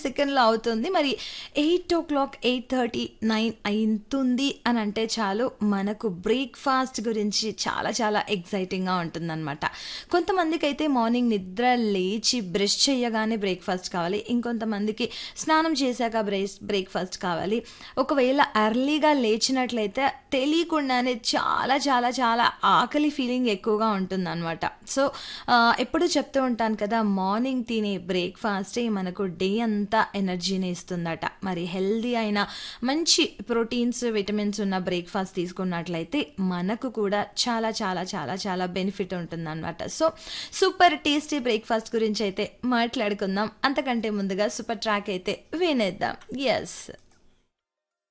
సెకండ్‌లో అవుతుంది. మరి 8:00, 8:30, 9 అయితుంది అనంటే చాలు మనకు బ్రేక్‌ఫాస్ట్ గురించి చాలా చాలా ఎక్సైటింగ్‌గా ఉంటుందనమాట. కొంతమందికైతే మార్నింగ్ నిద్ర లేచి బ్రష్ చేయగానే బ్రేక్‌ఫాస్ట్ కావాలి. ఇంకొంతమందికి స్నానం చేశాక బ్రేస్ బ్రేక్‌ఫాస్ట్ కావాలి. ఒకవేళ ఎర్లీగా లేచినట్లయితే తెలియకుండానే చాలా చాలా చాలా ఆకలి ఫీలింగ్ ఎక్కువగా ఉంటుందనమాట. సో, ఆహ్, ఎప్పుడూ చెప్తూ ఉంటాను కదా! మార్నింగ్ తినే బ్రేక్‌ఫాస్టే మనకు డే అంతా ఎనర్జీని ఇస్తుందట. మరి హెల్తీ అయిన మంచి ప్రోటీన్స్, విటమిన్స్ ఉన్న బ్రేక్‌ఫాస్ట్ తీసుకున్నట్లయితే మనకు కూడా చాలా చాలా చాలా చాలా బెనిఫిట్ ఉంటుందనమాట. సో, సూపర్ టేస్టీ బ్రేక్‌ఫాస్ట్ గురించైతే మాట్లాడుకుందాం. అంతకంటే ముందుగా సూపర్ ట్రాక్ అయితే వినేద్దాం. యెస్.